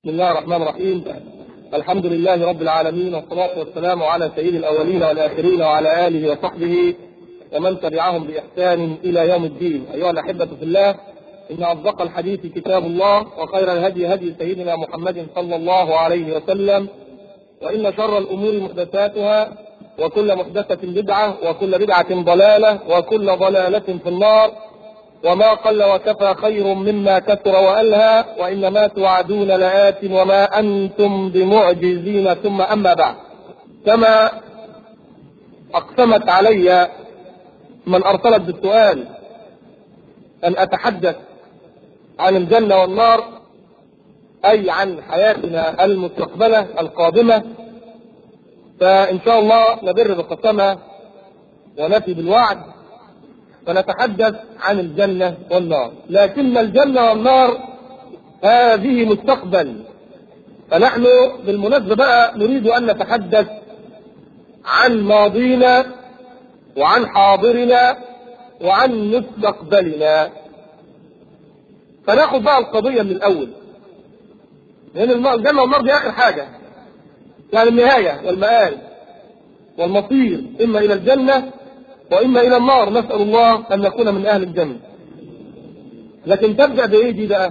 بسم الله الرحمن الرحيم الحمد لله رب العالمين والصلاة والسلام على سيد الأولين والآخرين وعلى آله وصحبه ومن تبعهم بإحسان إلى يوم الدين أيها الأحبة في الله إن أصدق الحديث كتاب الله وخير الهدي هدي سيدنا محمد صلى الله عليه وسلم وإن شر الأمور محدثاتها وكل محدثة بدعة وكل بدعة ضلالة وكل ضلالة في النار وما قل وكفى خير مما كثر وألهى وإنما توعدون لآت وما أنتم بمعجزين ثم أما بعد كما أقسمت علي من أرسلت بالسؤال أن أتحدث عن الجنة والنار أي عن حياتنا المستقبلة القادمة فإن شاء الله نبر بالقسمة ونفي بالوعد فنتحدث عن الجنة والنار لكن الجنة والنار هذه مستقبل فنحن بالمناسبة بقى نريد أن نتحدث عن ماضينا وعن حاضرنا وعن مستقبلنا فناخد بقى القضية من الأول لأن الجنة والنار دي آخر حاجة يعني النهاية والمآل والمصير إما إلى الجنة وإما إلى النار نسأل الله أن نكون من أهل الجنة لكن تبدأ بإيه دي بقى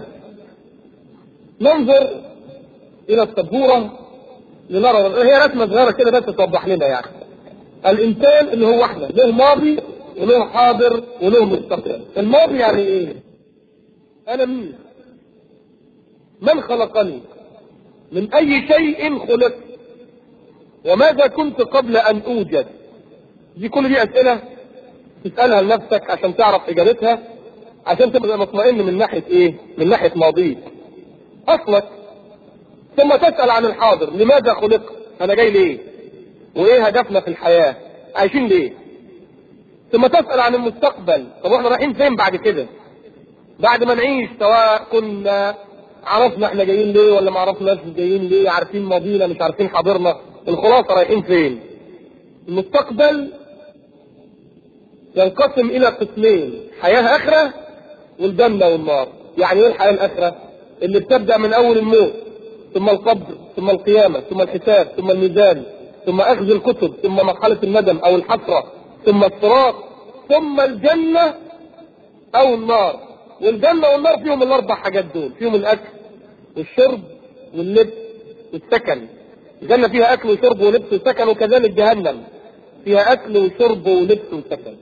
ننظر إلى السبورة لنرى هي رسمة صغيرة كده بس توضح لنا يعني الإنسان اللي هو احنا له ماضي وله حاضر وله مستقبل الماضي يعني إيه أنا مين من خلقني من أي شيء خلقت وماذا كنت قبل أن أوجد دي كل دي أسئلة تسألها لنفسك عشان تعرف إجابتها عشان تبقى مطمئن من ناحية إيه؟ من ناحية ماضيك أصلك ثم تسأل عن الحاضر لماذا خلقت؟ أنا جاي ليه؟ وإيه هدفنا في الحياة؟ عايشين ليه؟ ثم تسأل عن المستقبل طب احنا رايحين فين بعد كده؟ بعد ما نعيش سواء كنا عرفنا احنا جايين ليه ولا ما عرفناش جايين ليه عارفين ماضينا مش عارفين حاضرنا الخلاصة رايحين فين؟ المستقبل ينقسم الى قسمين حياة اخرة والجنة والنار يعني ايه الحياة الاخرة اللي بتبدأ من اول الموت ثم القبر ثم القيامة ثم الحساب ثم الميزان ثم اخذ الكتب ثم مرحلة الندم او الحسرة ثم الصراط ثم الجنة او النار والجنة والنار فيهم الاربع حاجات دول فيهم الاكل والشرب واللبس والسكن الجنة فيها اكل وشرب ولبس وسكن وكذلك جهنم فيها اكل وشرب ولبس وسكن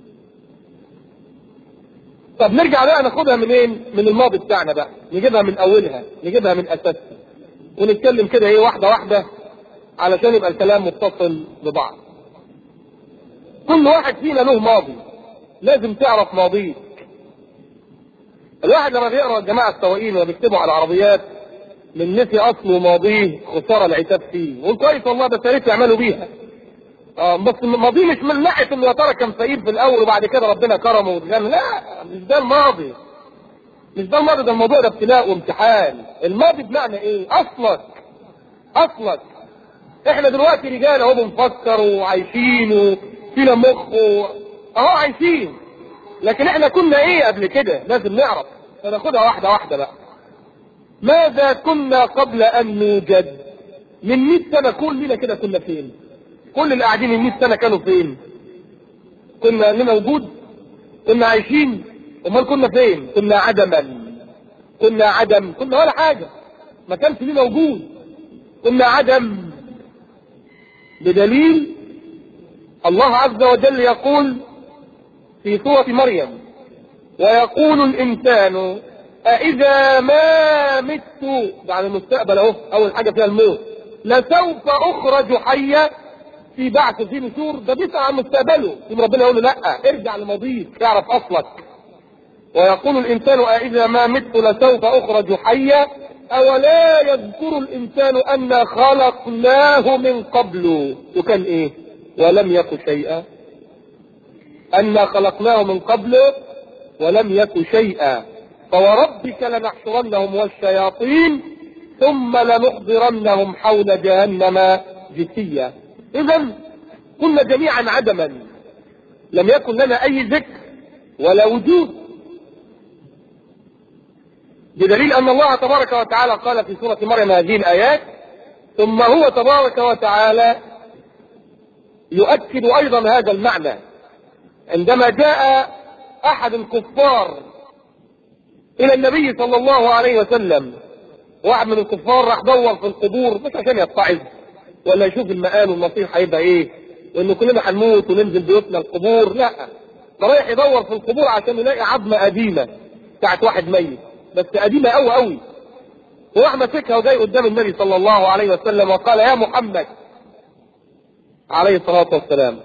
طب نرجع بقى ناخدها منين من الماضي بتاعنا بقى نجيبها من اولها نجيبها من اساسها ونتكلم كده ايه واحده واحده علشان يبقى الكلام متصل ببعض كل واحد فينا له ماضي لازم تعرف ماضيك الواحد لما بيقرا الجماعه السواقين وبيكتبوا على العربيات من نسي اصله ماضيه خساره العتاب فيه يقول كويس والله بس يا ريت يعملوا بيها اه بس الماضي مش من ناحيه انه يا ترى كان فقير في الاول وبعد كده ربنا كرمه واتغنى لا مش ده الماضي مش ده الماضي ده الموضوع ده ابتلاء وامتحان الماضي بمعنى ايه اصلك اصلك احنا دلوقتي رجال اهو بنفكر وعايشين وفينا مخ و... اهو عايشين لكن احنا كنا ايه قبل كده لازم نعرف فناخدها واحده واحده بقى ماذا كنا قبل ان نوجد من 100 سنه كلنا كده كنا فين كل اللي قاعدين ال 100 سنه كانوا فين كنا لنا وجود كنا عايشين امال كنا فين كنا عدما كنا عدم كنا ولا حاجه ما كانش لنا وجود كنا عدم بدليل الله عز وجل يقول في سورة مريم ويقول الإنسان أإذا ما مت بعد المستقبل أهو أول حاجة فيها الموت لسوف أخرج حيا في بعث في نشور ده بيسأل عن مستقبله ثم ربنا يقول له لا ارجع لماضيك تعرف أصلك ويقول الإنسان أإذا ما مت لسوف أخرج حيا أولا يذكر الإنسان أنا خلقناه من قبل وكان إيه ولم يك شيئا أنا خلقناه من قبل ولم يك شيئا فوربك لنحشرنهم والشياطين ثم لنحضرنهم حول جهنم جثيا إذا كنا جميعا عدما لم يكن لنا أي ذكر ولا وجود بدليل أن الله تبارك وتعالى قال في سورة مريم هذه الآيات ثم هو تبارك وتعالى يؤكد أيضا هذا المعنى عندما جاء أحد الكفار إلى النبي صلى الله عليه وسلم واحد من الكفار راح دور في القبور مش عشان يتعظ ولا يشوف المآل والمصير هيبقى ايه وان كلنا هنموت وننزل بيوتنا القبور لا ده رايح يدور في القبور عشان يلاقي عظمه قديمه بتاعت واحد ميت بس قديمه قوي قوي وراح ماسكها وجاي قدام النبي صلى الله عليه وسلم وقال يا محمد عليه الصلاه والسلام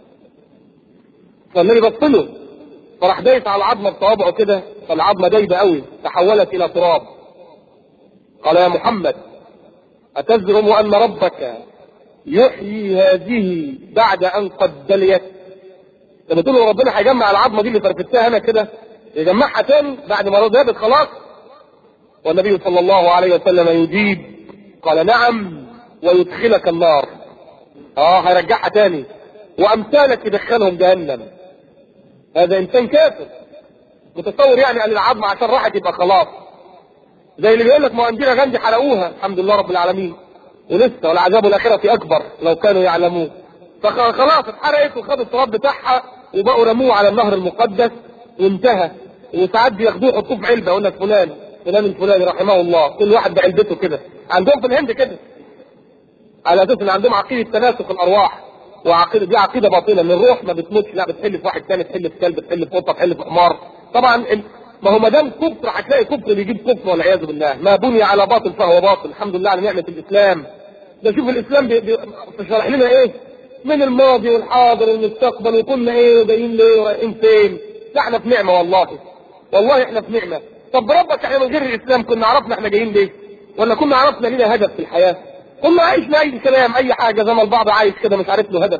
فالنبي بص له فراح دايس على العظمه بصوابعه كده فالعظمه دايبه قوي تحولت الى تراب قال يا محمد أتزعم أن ربك يحيي هذه بعد أن قد دليت لما تقول له ربنا هيجمع العظمة دي اللي فرفتها أنا كده يجمعها تاني بعد ما ذهبت خلاص والنبي صلى الله عليه وسلم يجيب قال نعم ويدخلك النار اه هيرجعها تاني وامثالك يدخلهم جهنم هذا انسان كافر متصور يعني ان العظمه عشان راحت يبقى خلاص زي اللي بيقول لك ما عندنا غندي حرقوها الحمد لله رب العالمين ولسه والعذاب الاخره اكبر لو كانوا يعلمون فخلاص اتحرقت وخدوا التراب بتاعها وبقوا رموه على النهر المقدس وانتهى وساعات بياخدوه يحطوه في علبه يقول لك فلان فلان الفلاني رحمه الله كل واحد بعلبته كده عندهم في الهند كده على اساس ان عندهم عقيده تناسخ الارواح وعقيده دي عقيده باطله ان الروح ما بتموتش لا بتحل في واحد ثاني تحل في كلب تحل في قطه تحل في حمار طبعا ما هو ما دام كفر هتلاقي كفر بيجيب كفر والعياذ بالله ما بني على باطل فهو باطل الحمد لله على نعمه الاسلام ده شوف الاسلام بي بي شرح لنا ايه من الماضي والحاضر والمستقبل وكنا ايه وجايين ليه ورايحين فين لا احنا في نعمه والله والله احنا في نعمه طب ربك احنا من غير الاسلام كنا عرفنا احنا جايين ليه ولا كنا عرفنا لنا هدف في الحياه كنا عايشنا اي كلام اي حاجه زي ما البعض عايش كده مش عارف له هدف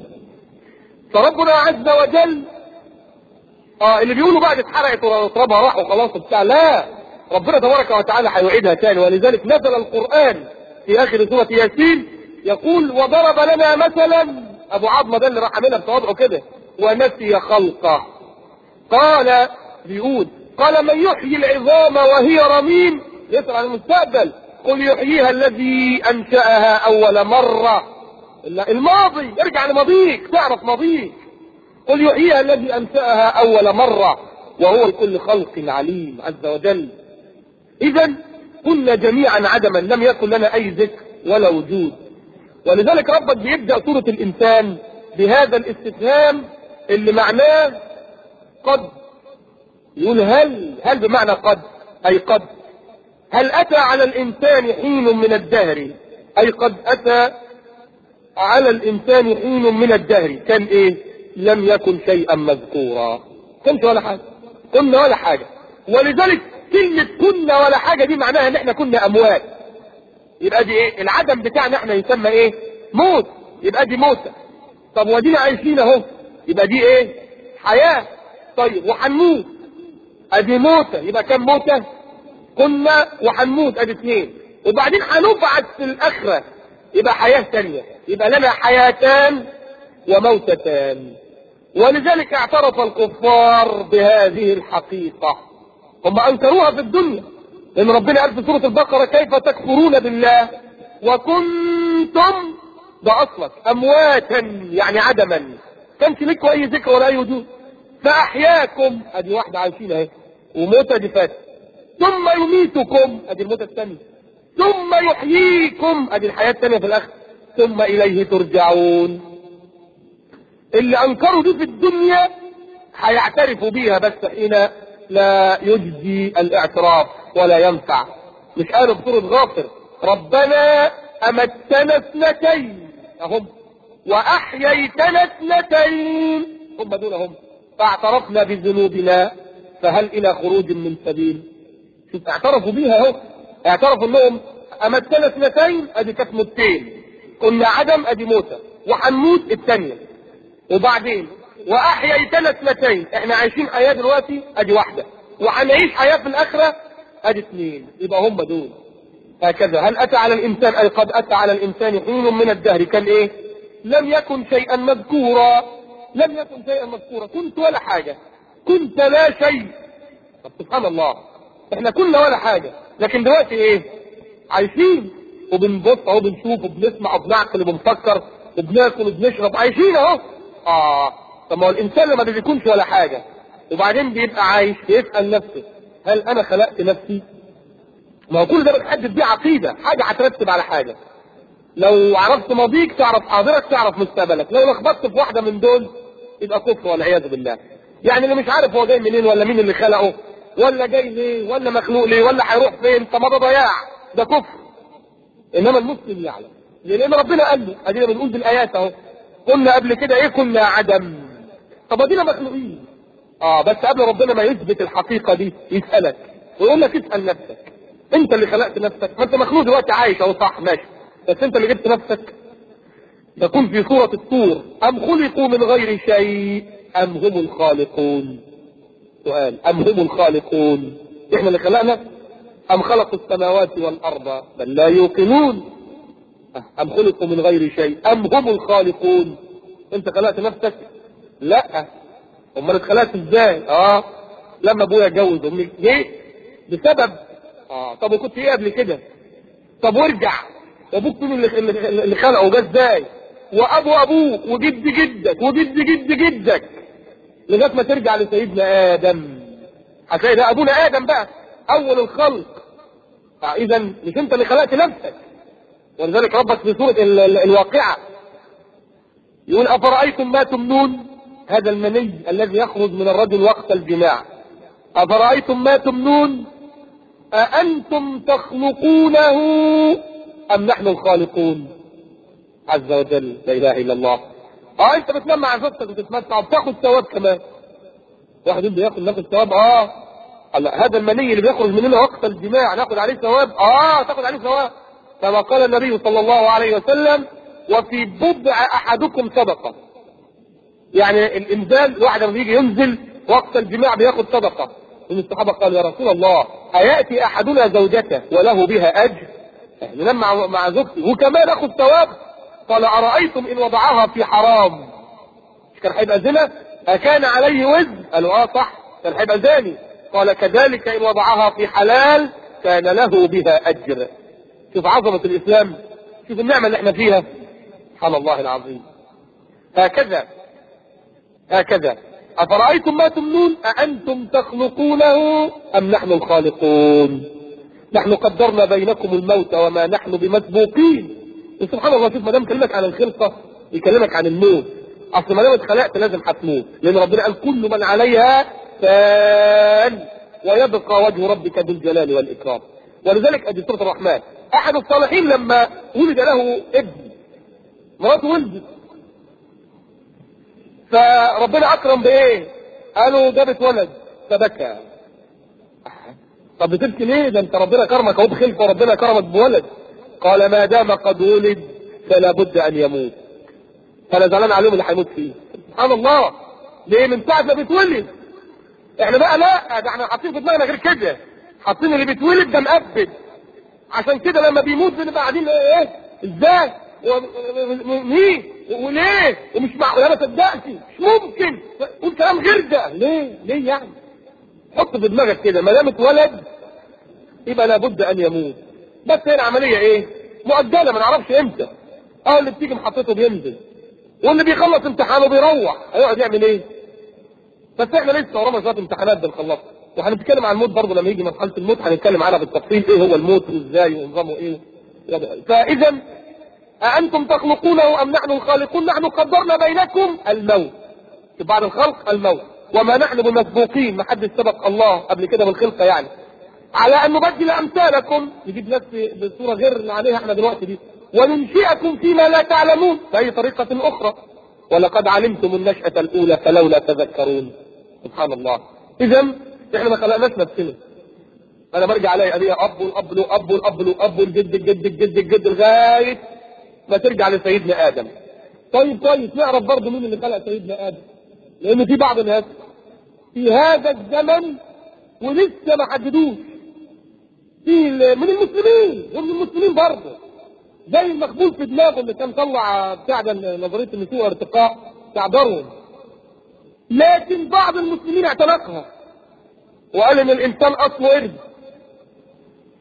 فربنا عز وجل اه اللي بيقولوا بعد اتحرقت وترابها راح وخلاص بتاع لا ربنا تبارك وتعالى هيعيدها تاني ولذلك نزل القرآن في آخر سورة ياسين يقول وضرب لنا مثلا أبو عظمة ده اللي راح عاملها بتواضعه كده ونسي خلقه قال بيقول قال من يحيي العظام وهي رميم يسأل عن المستقبل قل يحييها الذي أنشأها أول مرة الماضي ارجع لماضيك تعرف ماضيك قل يحييها الذي أنشأها أول مرة وهو لكل خلق عليم عز وجل إذا كنا جميعا عدما لم يكن لنا أي ذكر ولا وجود ولذلك ربك بيبدأ سورة الإنسان بهذا الاستفهام اللي معناه قد يقول هل هل بمعنى قد أي قد هل أتى على الإنسان حين من الدهر أي قد أتى على الإنسان حين من الدهر كان إيه لم يكن شيئا مذكورا كنت ولا حاجة كنا ولا حاجة ولذلك كلمة كنا ولا حاجة دي معناها ان احنا كنا اموات يبقى دي ايه العدم بتاعنا احنا يسمى ايه موت يبقى دي موتة طب ودينا عايشين اهو يبقى دي ايه حياة طيب وحنموت ادي موتة يبقى كم موتة كنا وحنموت ادي اثنين وبعدين هنبعث في الاخرة يبقى حياة تانية يبقى لنا حياتان وموتتان ولذلك اعترف الكفار بهذه الحقيقة هم انكروها في الدنيا لان ربنا قال في سورة البقرة كيف تكفرون بالله وكنتم ده اصلك امواتا يعني عدما كانش لكم اي ذكر ولا اي وجود فاحياكم ادي واحدة عايشين اهي وموتة دي فاتت ثم يميتكم ادي الموتة الثانية ثم يحييكم ادي الحياة الثانية في الاخر ثم اليه ترجعون اللي انكروا دي في الدنيا هيعترفوا بيها بس حين لا يجزي الاعتراف ولا ينفع مش قالوا بسورة غافر ربنا امتنا اثنتين اهم واحييتنا اثنتين هم دول هم فاعترفنا بذنوبنا فهل الى خروج من سبيل شوف اعترفوا بيها اهو اعترفوا انهم امتنا اثنتين ادي كانت موتين كنا عدم ادي موتة وهنموت الثانية وبعدين واحييتنا اثنتين احنا عايشين حياة دلوقتي ادي واحدة وهنعيش حياة في الاخرة ادي اثنين يبقى هم دول هكذا هل اتى على الانسان اي قد اتى على الانسان حين من الدهر كان ايه لم يكن شيئا مذكورا لم يكن شيئا مذكورا كنت ولا حاجة كنت لا شيء طب سبحان الله احنا كنا ولا حاجه لكن دلوقتي ايه عايشين وبنبص اهو بنشوف وبنسمع وبنعقل وبنفكر وبناكل وبنشرب عايشين اهو اه طب ما هو الانسان لما بيكونش ولا حاجه وبعدين بيبقى عايش يسال نفسه هل انا خلقت نفسي؟ ما هو كل ده بتحدد بيه عقيده حاجه هترتب على حاجه لو عرفت ماضيك تعرف حاضرك تعرف مستقبلك لو لخبطت في واحده من دول يبقى كفر والعياذ بالله يعني اللي مش عارف هو جاي منين ولا مين اللي خلقه ولا جاي ليه ولا مخلوق ليه ولا هيروح فين طب ما ده ضياع ده كفر انما المسلم يعلم لان ربنا قال له ادينا بنقول بالايات اهو قلنا قبل كده ايه كنا عدم طب ادينا مخلوقين اه بس قبل ربنا ما يثبت الحقيقه دي يسالك ويقول لك اسال نفسك انت اللي خلقت نفسك ما انت مخلوق دلوقتي عايش اهو صح ماشي بس انت اللي جبت نفسك تكون في سورة الطور أم خلقوا من غير شيء أم هم الخالقون سؤال أم هم الخالقون إحنا اللي خلقنا أم خلقوا السماوات والأرض بل لا يوقنون أم خلقوا من غير شيء أم هم الخالقون أنت خلقت نفسك لا أمال اتخلقت إزاي آه لما أبويا اتجوز أمي ليه بسبب آه طب وكنت إيه قبل كده طب وارجع وابوك مين اللي اللي اللي خلقه جه ازاي وابو ابوك وجد جدك وجد جد جدك لغايه ما ترجع لسيدنا ادم هتلاقي ده ابونا ادم بقى اول الخلق اذا مش انت اللي خلقت نفسك ولذلك ربك في سوره ال- ال- الواقعه يقول افرايتم ما تمنون هذا المني الذي يخرج من الرجل وقت الجماع افرايتم ما تمنون أأنتم تخلقونه أم نحن الخالقون عز وجل لا إله إلا الله اه انت بتنام مع زوجتك وتتمتع وبتاخد ثواب كمان واحد يقول بياخد ناخد ثواب اه هلا هذا المني اللي بيخرج مننا وقت الجماع ناخد عليه ثواب اه تاخد عليه ثواب كما قال النبي صلى الله عليه وسلم وفي بضع احدكم صدقه يعني الانزال الواحد لما بيجي ينزل وقت الجماع بياخد صدقه من الصحابه قالوا يا رسول الله اياتي احدنا زوجته وله بها اجر ننام مع مع زوجتي وكمان اخد ثواب قال ارايتم ان وضعها في حرام مش كان هيبقى زنا اكان عليه وزن قالوا اه صح كان هيبقى زاني قال كذلك ان وضعها في حلال كان له بها اجر شوف عظمه الاسلام شوف النعمه اللي احنا فيها سبحان الله العظيم هكذا هكذا أفرأيتم ما تمنون أأنتم تخلقونه أم نحن الخالقون نحن قدرنا بينكم الموت وما نحن بمسبوقين سبحان الله شوف ما دام كلمك عن الخلقة يكلمك عن الموت أصل ما دام اتخلقت لازم هتموت لأن ربنا قال كل من عليها فان ويبقى وجه ربك ذو الجلال والإكرام ولذلك أدي سورة الرحمن أحد الصالحين لما ولد له ابن مراته ولدت فربنا اكرم بايه قالوا جابت ولد فبكى طب بتبكي ليه ده انت ربنا كرمك اهو بخلفه وربنا كرمك بولد قال ما دام قد ولد فلا بد ان يموت فانا زعلان عليهم اللي هيموت فيه سبحان الله ليه من ساعه ما بيتولد احنا بقى لا ده احنا حاطين في دماغنا غير كده حاطين اللي بيتولد ده مقبل عشان كده لما بيموت بنبقى قاعدين ايه ازاي مين وليه ومش معقول انا صدقتي مش ممكن قول كلام غير ده ليه ليه يعني حط في دماغك كده ما دام اتولد يبقى لابد ان يموت بس هنا عمليه ايه مؤجله ما نعرفش امتى اه اللي بتيجي محطته بينزل واللي بيخلص امتحانه بيروح هيقعد يعمل ايه بس احنا لسه ورانا شويه امتحانات بنخلصها وهنتكلم عن الموت برضه لما يجي مرحله الموت هنتكلم عنها بالتفصيل ايه هو الموت وازاي ونظامه ايه فاذا أأنتم تخلقونه أم نحن الخالقون نحن قدرنا بينكم الموت بعد الخلق الموت وما نحن بمسبوقين ما حد سبق الله قبل كده بالخلقة يعني على أن نبدل أمثالكم نجيب ناس بصورة غير اللي عليها احنا دلوقتي دي وننشئكم فيما لا تعلمون بأي طريقة أخرى ولقد علمتم النشأة الأولى فلولا تذكرون سبحان الله إذا احنا ما خلقناش نفسنا أنا برجع ألاقي أبي أب والأب له أب والأب له أب والجد الجد الجد الجد لغاية ما ترجع لسيدنا ادم طيب كويس نعرف برضه مين اللي خلق سيدنا ادم لان في بعض الناس في هذا الزمن ولسه ما حددوش في من المسلمين ومن المسلمين برضه زي المقبول في دماغه اللي كان طلع بتاع ده نظريه النسوء والارتقاء بتاع داروين لكن بعض المسلمين اعتنقها وقال ان الانسان اصله قرد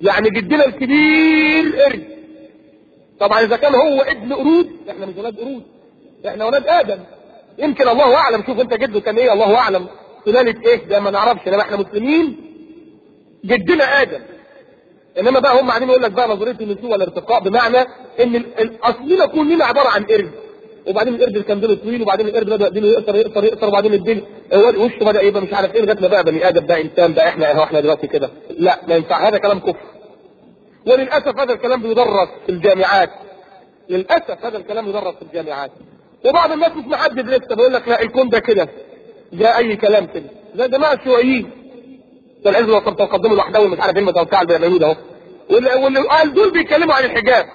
يعني جدنا الكبير قرد طبعا اذا كان هو ابن قرود احنا مش ولاد قرود احنا ولاد ادم يمكن الله اعلم شوف انت جده كان ايه الله اعلم سلالة ايه ده ما نعرفش انما احنا مسلمين جدنا ادم انما بقى هم قاعدين يقول لك بقى نظريه النسوء والارتقاء بمعنى ان ال- الاصلنا كلنا عباره عن قرد وبعدين القرد كان ديله طويل وبعدين القرد بدا ديله يقصر يقصر يقصر وبعدين الدين هو وشه بدا يبقى مش عارف ايه لغايه ما بقى بني ادم بقى انسان بقى احنا اهو احنا دلوقتي كده لا ما ينفع هذا كلام كفر وللاسف هذا الكلام بيدرس في الجامعات للاسف هذا الكلام يدرس في الجامعات وبعض الناس مش محدد لسه بيقول لك لا الكون ده كده جاء اي كلام كده زي جماعه الشيوعيين ده العز والصبت تقدم الوحدوي مش عارف ايه المتوقع اللي بيعملوه ده اهو واللي واللي قال دول بيتكلموا عن الحجاب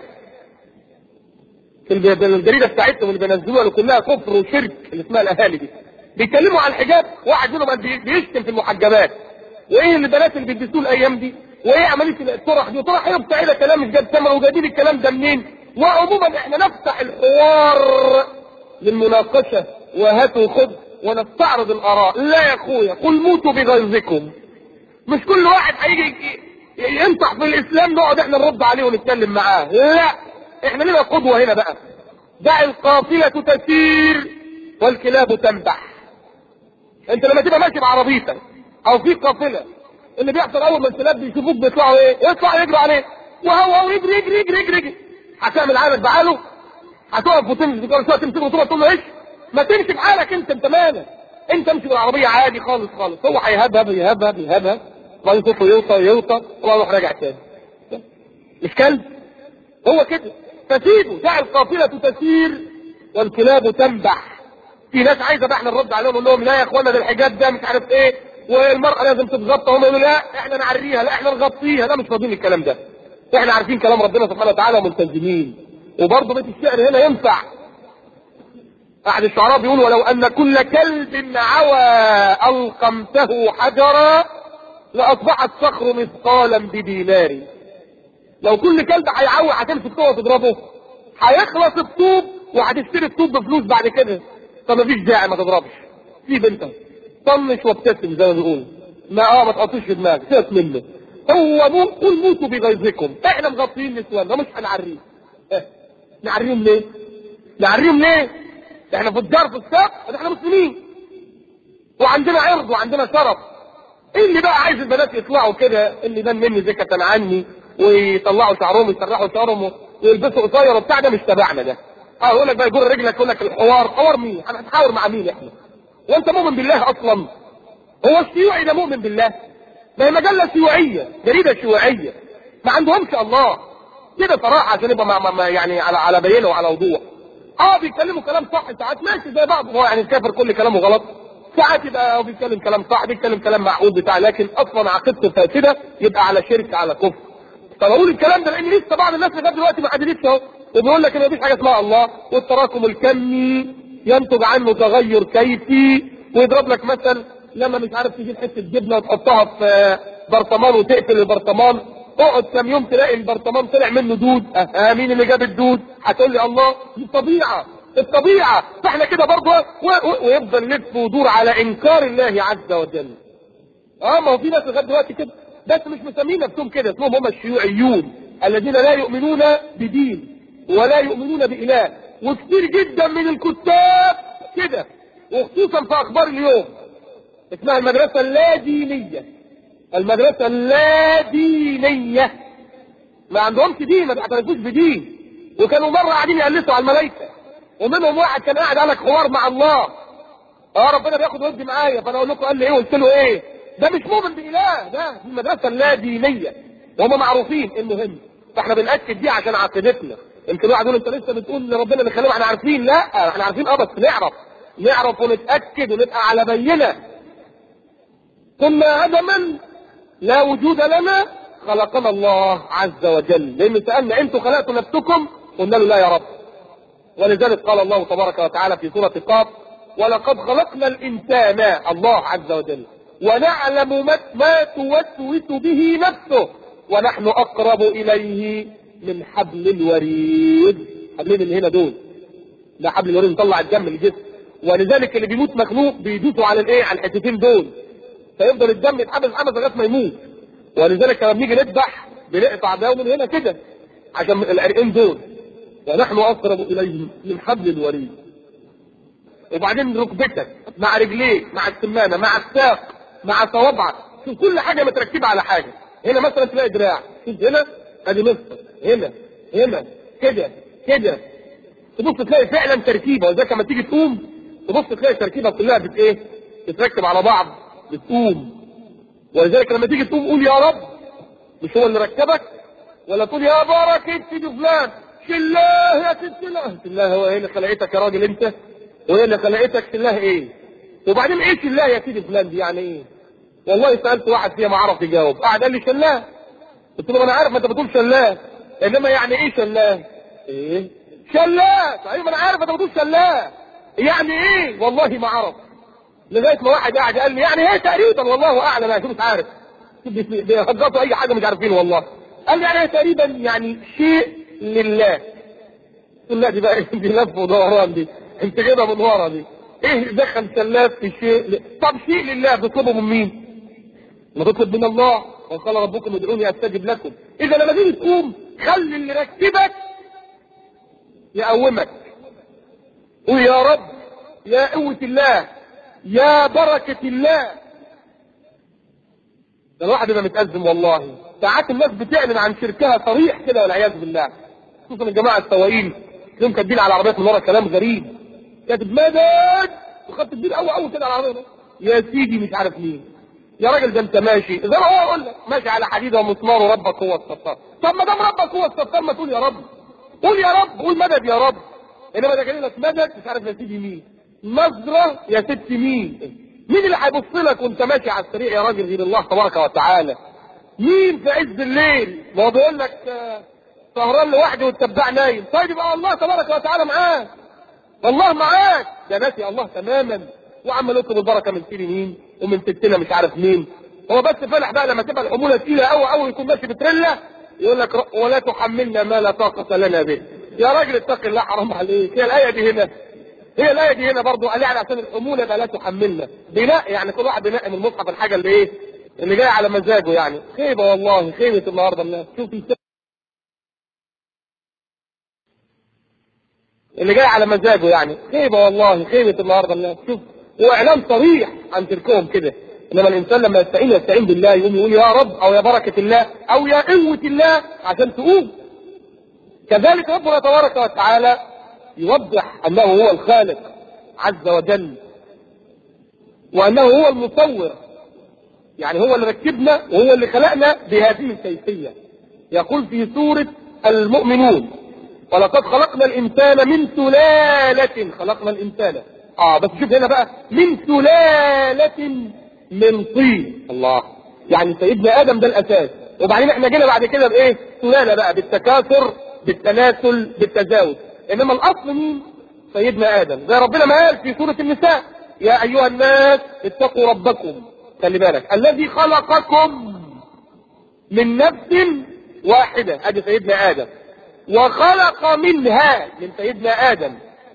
في الب- الجريده بتاعتهم اللي بينزلوها اللي كلها كفر وشرك اللي اسمها الاهالي دي بيتكلموا عن الحجاب واحد منهم قال بي- بيشتم في المحجبات وايه البنات اللي بيلبسوه الايام دي وايه عمليه الطرح دي طرح ايه بتاع ده كلام مش جاب ثمن وجايبين الكلام ده منين وعموما احنا نفتح الحوار للمناقشه وهات وخذ ونستعرض الاراء لا يا اخويا قل موتوا بغيظكم مش كل واحد هيجي ي- ي- ينصح في الاسلام نقعد احنا نرد عليه ونتكلم معاه لا احنا لنا قدوه هنا بقى دع القافله تسير والكلاب تنبح انت لما تبقى ماشي بعربيتك او في قافله اللي بيحصل اول ما الكلاب بيشوفوك بيطلعوا ايه؟ يطلعوا يجروا عليك وهو هو يجري يجري يجري يجري, يجري. هتعمل عامل بعاله هتقف وتمسك شويه تمسكه وتقف تقول له ايش؟ ما تمشي بحالك انت انت مالك انت امشي بالعربيه عادي خالص خالص هو هيهبهب يهبهب يهبهب وبعدين صوته يوطى يوطى وبعدين يروح راجع تاني مش كلب هو كده فسيبه دع القافله تسير والكلاب تنبح في ناس عايزه بقى احنا نرد عليهم نقول لهم لا يا اخوانا ده الحجاب ده مش عارف ايه والمرأة لازم تتغطى هم يقولوا لا احنا نعريها لا احنا نغطيها لا مش فاضيين الكلام ده احنا عارفين كلام ربنا سبحانه وتعالى وملتزمين وبرضه بيت الشعر هنا ينفع احد الشعراء بيقول ولو ان كل كلب عوى القمته حجرا لاصبح الصخر مثقالا بدينار لو كل كلب هيعوي هتمسك طوبه تضربه هيخلص الطوب وهتشتري الطوب بفلوس بعد كده فمفيش داعي ما تضربش سيب انت طنش وابتسم زي ما بيقولوا ما اه ما تحطوش في دماغك سيبك منه هو مو قل موتوا بغيظكم احنا مغطيين نسواننا مش هنعريه اه. نعريهم ليه؟ نعريهم ليه؟ احنا فجار في الساق احنا مسلمين وعندنا عرض وعندنا شرف ايه اللي بقى عايز البنات يطلعوا كده اللي بان مني زكاة عني ويطلعوا شعرهم يسرحوا شعرهم ويلبسوا قصير وبتاع ده مش تبعنا ده اه يقول لك بقى يجر رجلك يقول لك الحوار حوار مين؟ هنتحاور مع مين احنا؟ وانت مؤمن بالله اصلا؟ هو الشيوعي ده مؤمن بالله؟ ما هي مجله شيوعيه جريده شيوعيه ما عندهمش الله كده صراحه عشان يبقى مع مع يعني على على بينه وعلى وضوح اه بيتكلموا كلام صح ساعات ماشي زي بعض هو يعني الكافر كل كلامه غلط ساعات يبقى هو بيتكلم كلام صح بيتكلم كلام معقول بتاع لكن اصلا عقيدته فاسده يبقى على شرك على كفر فبقول الكلام ده لان لسه بعض الناس لغايه دلوقتي ما حددتش اهو وبيقول لك ان مفيش حاجه اسمها الله والتراكم الكمي ينتج عنه تغير كيفي ويضرب لك مثل لما مش عارف تجيب حته جبنه وتحطها في برطمان وتقفل البرطمان اقعد كام يوم تلاقي البرطمان طلع منه دود اه مين اللي جاب الدود هتقول لي الله دي الطبيعه الطبيعه فاحنا كده برضه و- و- ويفضل يلف ويدور على انكار الله عز وجل اه ما هو في ناس لغايه دلوقتي كده بس مش مسمين نفسهم كده اسمهم هم الشيوعيون الذين لا يؤمنون بدين ولا يؤمنون بإله وكثير جدا من الكتاب كده وخصوصا في اخبار اليوم اسمها المدرسة اللادينية المدرسة اللادينية ما عندهمش دين ما بيعترفوش بدين وكانوا مرة قاعدين يقلسوا على الملائكة ومنهم واحد كان قاعد قال لك حوار مع الله اه ربنا بياخد ودي معايا فانا اقول لكم قال لي ايه قلت له ايه ده مش مؤمن باله ده دي المدرسه اللادينيه وهم معروفين انه هم فاحنا بناكد دي عشان عقيدتنا يمكن واحد يقول انت لسه بتقول لربنا اللي خليهم احنا عارفين لا احنا عارفين اه بس نعرف نعرف ونتاكد ونبقى على بينه ثم عدما لا وجود لنا خلقنا الله عز وجل لان سالنا انتم خلقتوا نفسكم قلنا له لا يا رب ولذلك قال الله تبارك وتعالى في سورة قاف ولقد خلقنا الإنسان الله عز وجل ونعلم ما, ما توسوس به نفسه ونحن أقرب إليه من حبل الوريد حبلين اللي هنا دول ده حبل الوريد مطلع الدم من الجسم ولذلك اللي بيموت مخلوق بيدوسوا على الايه على الحتتين دول فيفضل الدم يتحبس حبس لغايه ما يموت ولذلك لما بنيجي نذبح بنقطع ده ومن هنا كده عشان العرقين دول ونحن اقرب اليه من حبل الوريد وبعدين ركبتك مع رجليك مع السمانه مع الساق مع صوابعك شوف كل حاجه متركبه على حاجه هنا مثلا تلاقي دراع شوف هنا ادي مصر هنا هنا كده كده تبص تلاقي فعلا تركيبه ولذلك لما تيجي تقوم تبص تلاقي التركيبه كلها بت ايه؟ بتركب على بعض بتقوم ولذلك لما تيجي تقوم قول يا رب مش هو اللي ركبك ولا تقول يا بركة سيدي فلان شلاه يا ست الله شلاه هو ايه اللي خلقتك يا راجل انت وهي اللي خلقتك شلاه ايه وبعدين ايه شلاه يا سيدي فلان دي يعني ايه والله سالت واحد فيها ما عرف يجاوب قعد قال لي شلاه قلت له انا عارف ما انت بتقول شلاه انما يعني ايه شلاه ايه شلاه ايوه ما انا عارف انت بتقول شلاه يعني ايه والله ما عرف لغايه ما واحد قاعد قال لي يعني ايه تقريبا والله اعلم انا مش عارف بيهجطوا اي حاجه مش عارفين والله قال لي يعني ايه تقريبا يعني شيء لله قلت لا دي بقى دي لف ودوران دي انت كده من ورا دي ايه دخل سلاف في شيء ل... طب شيء لله بتطلبه من مين؟ ما تطلب من الله وقال ربكم ادعوني استجب لكم اذا لما تيجي تقوم خلي اللي ركبك يقومك قول يا رب يا قوة الله يا بركة الله ده الواحد بيبقى متأزم والله ساعات الناس بتعلن عن شركها صريح كده والعياذ بالله خصوصا الجماعة السواقين تلاقيهم كاتبين على العربيات من ورا كلام غريب كاتب مدد وخدت كبير قوي قوي كده على العربية يا سيدي مش عارف مين يا راجل ده انت ماشي زي ما هو يقول لك ماشي على حديد ومسمار وربك هو الستار طب ما دام ربك هو الستار ما تقول يا رب قول يا رب قول مدد يا رب انما ده جاي لك مدد مش عارف يا سيدي مين نظرة يا ست مين مين اللي هيبص لك وانت ماشي على السريع يا راجل غير الله تبارك وتعالى مين في عز الليل ما هو بيقول لك آه، سهران لوحدي والتبع نايم طيب يبقى الله تبارك وتعالى معاك الله معاك ده ناسي الله تماما وعمال يطلب البركه من سيدي مين ومن ستنا مش عارف مين هو بس فالح بقى لما تبقى الحموله تقيله قوي قوي يكون ماشي بتريلا يقول لك ر- ولا تحملنا ما لا طاقه لنا به يا راجل اتق الله حرام عليك هي الايه دي هنا هي الايه دي هنا برضه قال يعني عشان الحموله بقى لا تحملنا بناء يعني كل واحد بينقي من المصحف الحاجه اللي ايه اللي جاي على مزاجه يعني خيبه والله خيبه النهارده الناس شوف انت اللي جاي على مزاجه يعني خيبه والله خيبه النهارده الناس شوف هو اعلان صريح عن تركهم كده انما الانسان لما يستعين يستعين بالله يقوم يقول يا رب او يا بركه الله او يا قوه الله عشان تقوم كذلك ربنا تبارك وتعالى يوضح انه هو الخالق عز وجل وانه هو المصور يعني هو اللي ركبنا وهو اللي خلقنا بهذه الكيفيه يقول في سوره المؤمنون ولقد خلقنا الانسان من سلاله خلقنا الانسان اه بس شوف هنا بقى من سلاله من طين الله يعني سيدنا ادم ده الاساس وبعدين احنا جينا بعد كده بايه سلاله بقى بالتكاثر بالتناسل بالتزاوج انما الاصل مين سيدنا ادم زي ربنا ما قال في سوره النساء يا ايها الناس اتقوا ربكم خلي بالك الذي خلقكم من نفس واحده ادي سيدنا ادم وخلق منها من سيدنا ادم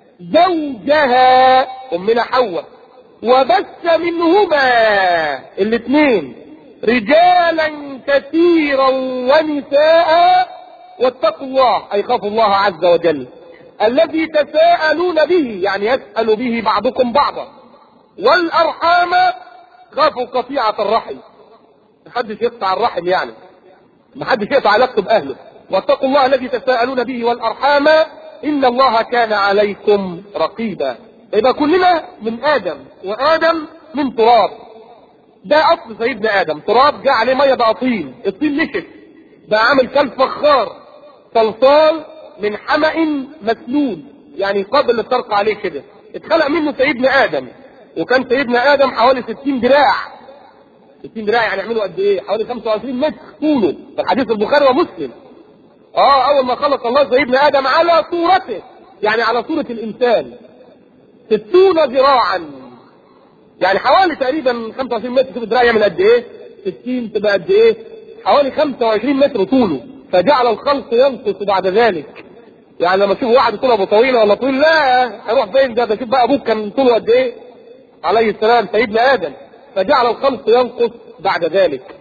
زوجها امنا حواء وبث منهما الاثنين رجالا كثيرا ونساء واتقوا الله اي خافوا الله عز وجل الذي تساءلون به يعني يسأل به بعضكم بعضا والارحام خافوا قطيعة الرحم محدش يقطع الرحم يعني محدش يقطع علاقته باهله واتقوا الله الذي تساءلون به والارحام ان الله كان عليكم رقيبا يبقى كلنا من ادم وادم من تراب ده اصل سيدنا ادم تراب جاء عليه ميه بقى طين الطين نشف بقى عامل كالفخار صلصال من حمأ مسنون يعني قابل للطرق عليه كده اتخلق منه سيدنا ادم وكان سيدنا ادم حوالي 60 دراع 60 دراع يعني يعملوا قد ايه حوالي 25 متر طوله في الحديث البخاري ومسلم اه اول ما خلق الله سيدنا ادم على صورته يعني على صورة الانسان ستون ذراعا يعني حوالي تقريبا 25 متر شوف الدراع يعمل قد ايه 60 تبقى قد ايه حوالي 25 متر طوله فجعل الخلق ينقص بعد ذلك يعني لما تشوف واحد طوله ابو طويل ولا طويل لا هيروح فين ده ده شوف بقى ابوك كان طوله قد ايه عليه السلام سيدنا ادم فجعل الخلق ينقص بعد ذلك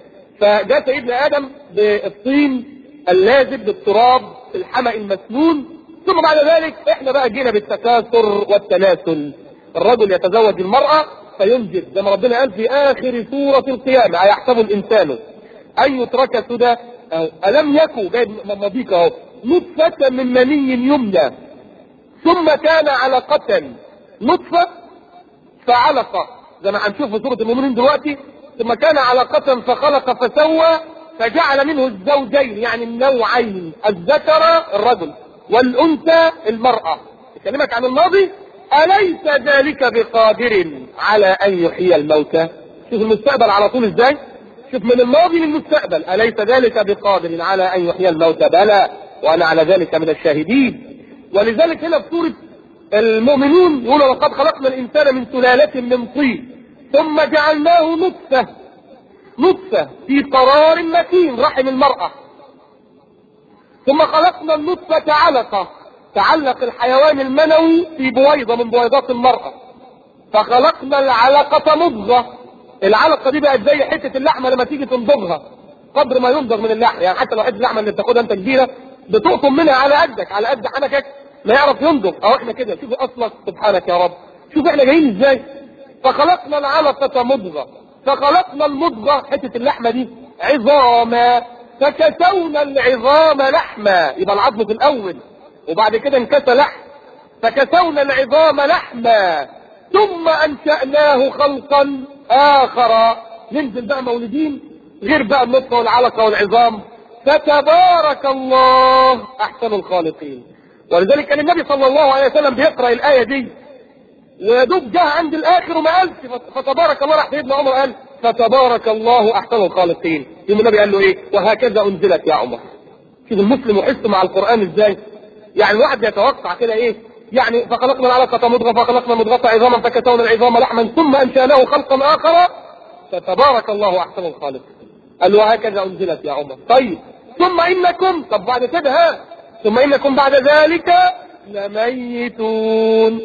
فجاء سيدنا ادم بالطين اللازب بالتراب الحمأ المسنون ثم بعد ذلك احنا بقى جينا بالتكاثر والتناسل الرجل يتزوج المرأة فينجب زي ما ربنا قال في اخر سورة القيامة ايحسب الانسان ان يترك سدى الم يكن جايب مضيق اهو نطفة من مني يمنى ثم كان علقة نطفة فعلقة زي ما هنشوف في سورة المؤمنين دلوقتي ثم كان علقة فخلق فسوى فجعل منه الزوجين يعني النوعين الذكر الرجل والأنثى المرأة يكلمك عن الماضي أليس ذلك بقادر على أن يحيي الموتى شوف المستقبل على طول ازاي شوف من الماضي للمستقبل أليس ذلك بقادر على أن يحيي الموتى بلى وأنا على ذلك من الشاهدين ولذلك هنا في سورة المؤمنون يقول لقد خلقنا الإنسان من سلالة من طين ثم جعلناه نطفة نطفة في قرار مكين رحم المرأة ثم خلقنا النطفة علقة تعلق الحيوان المنوي في بويضة من بويضات المرأة فخلقنا العلقة مضغة العلقة دي بقت زي حتة اللحمة لما تيجي تمضغها قدر ما يمضغ من اللحم يعني حتى لو حتة اللحمة اللي بتاخدها انت كبيرة بتقطم منها على قدك على قد حنكك ما يعرف يمضغ اهو احنا كده شوف اصلك سبحانك يا رب شوف احنا جايين ازاي فخلقنا العلقة مضغة فخلقنا المضغة حتة اللحمة دي عظاما فكسونا العظام لحما يبقى العظم في الاول وبعد كده انكسى لحم فكسونا العظام لحما ثم انشأناه خلقا اخر ننزل بقى مولدين غير بقى النطفة والعلقة والعظام فتبارك الله احسن الخالقين ولذلك كان النبي صلى الله عليه وسلم بيقرأ الآية دي ويدوب جه عند الاخر وما قالش فتبارك الله راح سيدنا عمر قال فتبارك الله احسن الخالقين يوم النبي قال له ايه وهكذا انزلت يا عمر شوف المسلم يحس مع القران ازاي يعني الواحد بيتوقع كده ايه يعني فخلقنا العلقة مضغة فخلقنا مضغة عظاما فكسونا العظام لحما ثم انشأناه خلقا اخر فتبارك الله احسن الخالقين قال وهكذا انزلت يا عمر طيب ثم انكم طب بعد كده ها ثم انكم بعد ذلك لميتون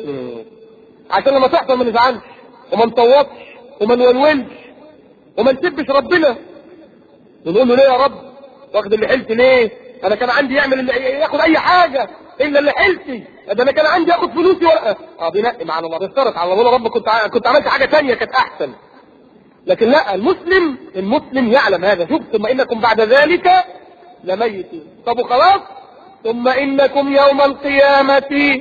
عشان لما تحصل ما نزعلش وما نطوطش وما نولولش وما نسبش ربنا ونقول له ليه يا رب واخد اللي حلت ليه انا كان عندي يعمل اللي ياخد اي حاجه الا اللي حلتي ده انا كان عندي اخد فلوسي ولا اه بينقي مع الله بيفترض على الله رب كنت ع... كنت عملت حاجه ثانيه كانت احسن لكن لا المسلم المسلم يعلم هذا شوف ثم انكم بعد ذلك لميتون طب وخلاص ثم انكم يوم القيامه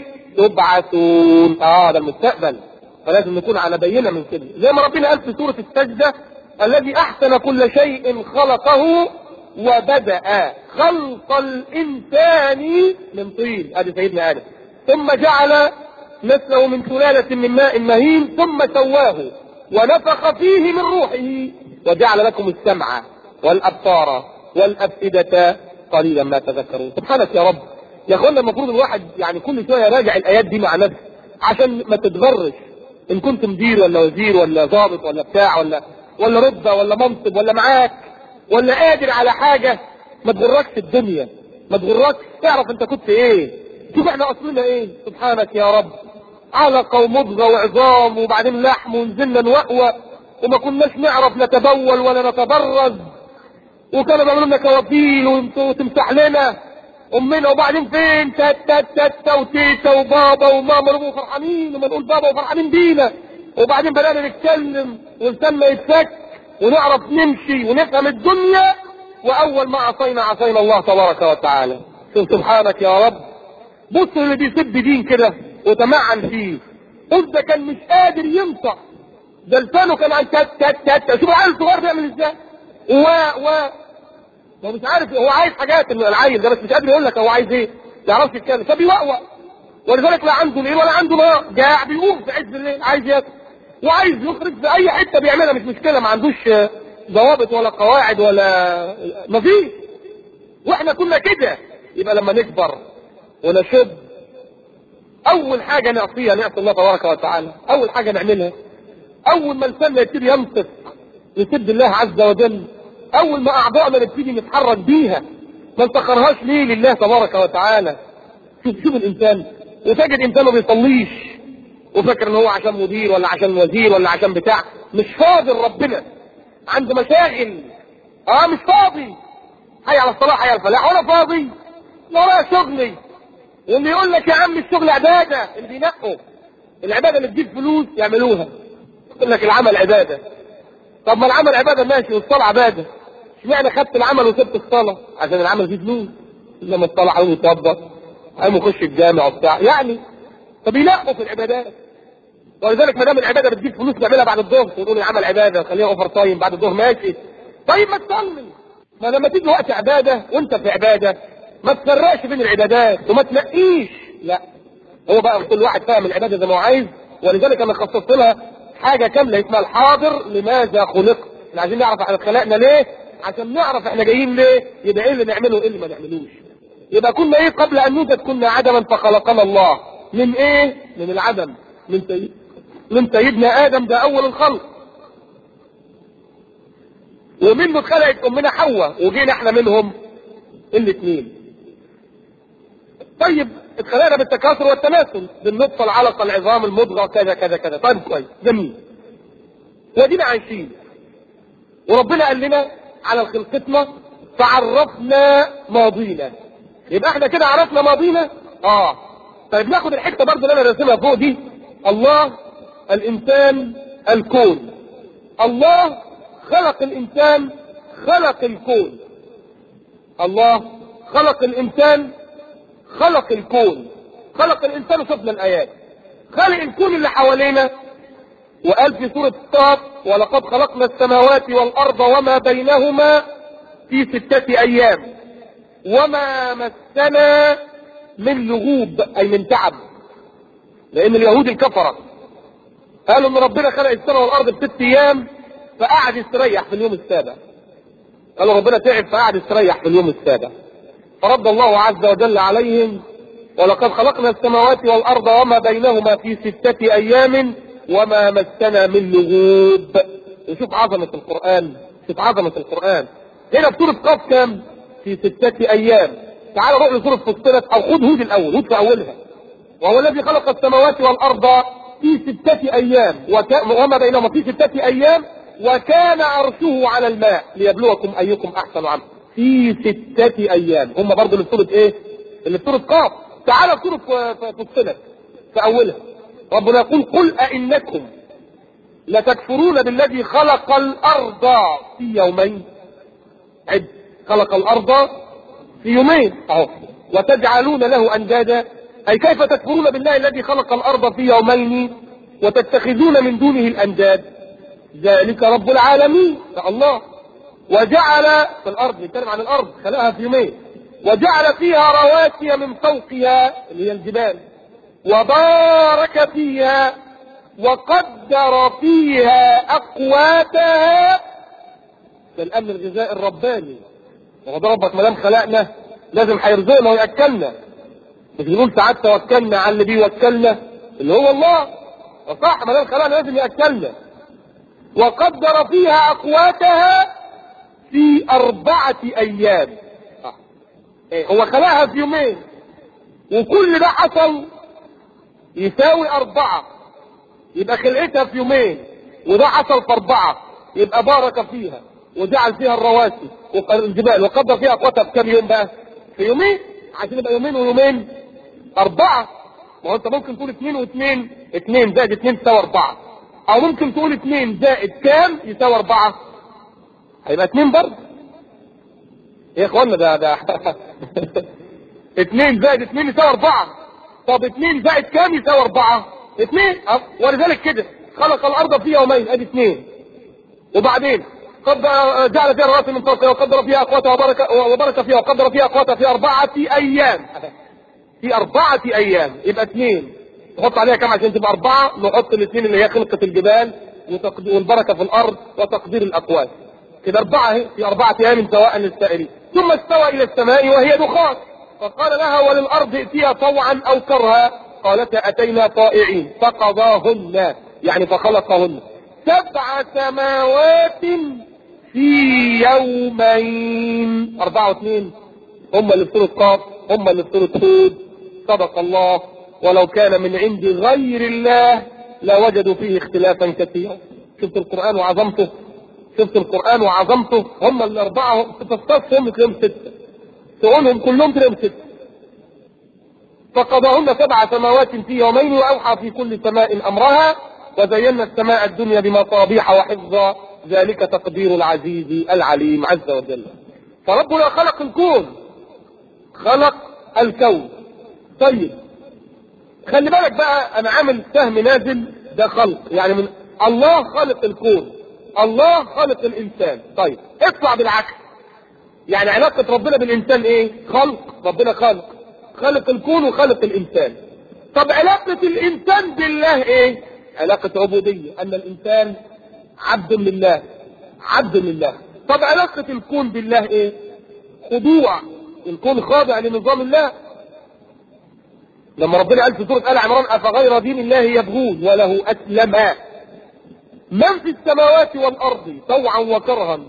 تبعثون اه ده المستقبل فلازم نكون على بينه من كده زي ما ربنا قال في سوره السجده الذي احسن كل شيء خلقه وبدا خلق الانسان من طين ادي سيدنا ادم ثم جعل نسله من سلاله من ماء مهين ثم سواه ونفخ فيه من روحه وجعل لكم السمع والابصار والافئده قليلا ما تذكرون سبحانك يا رب يا اخوانا المفروض الواحد يعني كل شويه يراجع الايات دي مع نفسه عشان ما تتغرش ان كنت مدير ولا وزير ولا ضابط ولا بتاع ولا ولا رتبه ولا منصب ولا معاك ولا قادر على حاجه ما تغركش الدنيا ما تغركش تعرف انت كنت ايه شوف احنا اصلنا ايه سبحانك يا رب علقه ومضغه وعظام وبعدين لحم ونزلنا نوقوى وما كناش نعرف نتبول ولا نتبرز وكانوا بيعملوا لنا كوافيل وتمسح لنا امنا وبعدين فين تات تات تات وتيتا وبابا وماما ونبقوا فرحانين وما نقول بابا وفرحانين بينا وبعدين بدانا نتكلم ولساننا يتفك ونعرف نمشي ونفهم الدنيا واول ما عصينا عصينا الله تبارك وتعالى سبحانك يا رب بص اللي بيسب دين كده وتمعن فيه قلت ده كان مش قادر ينطق ده لسانه كان عن تات تات تات شوف العيل الصغير بيعمل ازاي و و هو مش عارف هو عايز حاجات انه العيل ده بس مش قادر يقول لك هو عايز ايه ما يعرفش يتكلم فبيوقوق ولذلك لا عنده ليل ولا عنده نهار جاع بيقوم في عز الليل عايز ياكل وعايز يخرج في اي حته بيعملها مش مشكله ما عندوش ضوابط ولا قواعد ولا مفيش واحنا كنا كده يبقى لما نكبر ونشب اول حاجه نعصيها نعصي الله تبارك وتعالى اول حاجه نعملها اول ما لساننا يبتدي ينطق يسد الله عز وجل اول ما اعضائنا نبتدي نتحرك بيها ما نسخرهاش ليه لله تبارك وتعالى شوف شوف الانسان وتجد انسان ما بيصليش وفاكر ان هو عشان مدير ولا عشان وزير ولا عشان بتاع مش فاضل ربنا عنده مشاغل اه مش فاضي حي على الصلاة حي على الفلاح وانا فاضي ما ورايا شغلي واللي يقول لك يا عم الشغل عبادة اللي بينقوا العبادة اللي تجيب فلوس يعملوها يقول لك العمل عبادة طب ما العمل عبادة ماشي والصلاة عبادة اشمعنى خدت العمل وسبت الصلاة عشان العمل فيه فلوس لما الصلاة عاوز يتوضى عاوز يخش الجامع وبتاع يعني فبينقوا في العبادات ولذلك ما دام العباده بتجيب فلوس نعملها بعد الظهر ونقول العمل عباده خليها اوفر تايم بعد الظهر ماشي طيب ما تصلي ما لما تيجي وقت عباده وانت في عباده ما تفرقش بين العبادات وما تنقيش لا هو بقى كل واحد فاهم العباده زي ما هو عايز ولذلك انا خصصت لها حاجه كامله اسمها الحاضر لماذا خلقت احنا عايزين نعرف احنا اتخلقنا ليه عشان نعرف احنا جايين ليه يبقى ايه اللي نعمله وايه اللي ما نعملوش يبقى كنا ايه قبل ان نوجد كنا عدما فخلقنا الله من ايه من العدم من سيد من سيدنا ادم ده اول الخلق ومنه اتخلقت امنا حواء وجينا احنا منهم الاثنين طيب اتخلقنا بالتكاثر والتماثل بالنطفه العلقه العظام المضغه كذا كذا كذا طيب كويس جميل ودينا عايشين وربنا قال لنا على خلقتنا فعرفنا ماضينا يبقى احنا كده عرفنا ماضينا اه طيب ناخد الحته برضه اللي انا راسمها فوق دي الله الانسان الكون الله خلق الانسان خلق الكون الله خلق الانسان خلق الكون خلق الانسان وشفنا الايات خلق الكون اللي حوالينا وقال في سورة الصاد ولقد خلقنا السماوات والارض وما بينهما في ستة ايام وما مسنا من لغوب اي من تعب لان اليهود الكفرة قالوا ان ربنا خلق السماء والارض في ست ايام فقعد يستريح في اليوم السابع قالوا ربنا تعب فقعد يستريح في اليوم السابع فرد الله عز وجل عليهم ولقد خلقنا السماوات والارض وما بينهما في ستة ايام وما مسنا من لغوب وشوف عظمة القرآن شوف عظمة القرآن هنا في سورة قاف كام في ستة ايام تعال روح لسورة فصلت او خد هود الاول هود في اولها وهو الذي خلق السماوات والارض في ستة ايام وك... وما بينهما في ستة ايام وكان عرشه على الماء ليبلوكم ايكم احسن عملا في ستة ايام هم برضه اللي في سورة ايه اللي في سورة قاف تعالى في سورة فصلت في اولها ربنا يقول قل ائنكم لتكفرون بالذي خلق الارض في يومين عد خلق الارض في يومين اهو وتجعلون له اندادا اي كيف تكفرون بالله الذي خلق الارض في يومين وتتخذون من دونه الانداد ذلك رب العالمين يا الله وجعل في الارض نتكلم عن الارض خلقها في يومين وجعل فيها رواسي من فوقها اللي هي الجبال وبارك فيها وقدر فيها اقواتها في الامن الغذائي الرباني وهو ده ربك ما دام خلقنا لازم هيرزقنا وياكلنا مش بنقول ساعات توكلنا على اللي بيوكلنا اللي هو الله وصح ما دام خلقنا لازم ياكلنا وقدر فيها اقواتها في اربعة ايام إيه هو خلقها في يومين وكل ده حصل يساوي اربعة يبقى خلقتها في يومين وده حصل في اربعة يبقى بارك فيها وجعل فيها الرواسي والجبال وقدر فيها اقواتها في كام يوم بقى في يومين عشان يبقى يومين ويومين اربعة ما هو انت ممكن تقول اثنين واثنين اثنين زائد اثنين تساوي اربعة او ممكن تقول اثنين زائد كام يساوي اربعة هيبقى اثنين برضه يا اخوانا ده ده اثنين زائد اثنين يساوي اربعة طب اثنين زائد كام يساوي اربعة اثنين اه ولذلك كده خلق الارض في يومين ادي اثنين وبعدين قد جعل فيها رواسي من فوقها وقدر فيها اقواتها وبارك وبارك فيها وقدر فيها اقواتها في اربعة ايام في اربعة ايام يبقى اثنين نحط عليها كم عشان تبقى اربعة نحط الاثنين اللي هي خلقة الجبال والبركة في الارض وتقدير الاقوات كده اربعة اهي في اربعة ايام سواء للسائلين ثم استوى الى السماء وهي دخان فقال لها وللارض ائتيا طوعا او كرها قالتا اتينا طائعين فقضاهن يعني فخلقهن سبع سماوات في يومين أربعة واثنين هم اللي في سورة قاف هم اللي في سورة هود صدق الله ولو كان من عند غير الله لوجدوا فيه اختلافا كثيرا شفت القرآن وعظمته شفت القرآن وعظمته هم الأربعة تفتصهم تلاقيهم ستة تقولهم كلهم تلاقيهم ستة فقضاهن سبع سماوات في يومين وأوحى في كل سماء أمرها وزينا السماء الدنيا بمصابيح وحفظا ذلك تقدير العزيز العليم عز وجل فربنا خلق الكون خلق الكون طيب خلي بالك بقى انا عامل سهم نازل ده خلق يعني من الله خلق الكون الله خلق الانسان طيب اطلع بالعكس يعني علاقة ربنا بالانسان ايه خلق ربنا خلق خلق الكون وخلق الانسان طب علاقة الانسان بالله ايه علاقة عبودية ان الانسان عبد لله عبد لله طب علاقة الكون بالله ايه خضوع الكون خاضع لنظام الله لما ربنا قال في سورة آل عمران أفغير دين الله يبغون وله أسلم من في السماوات والأرض طوعا وكرها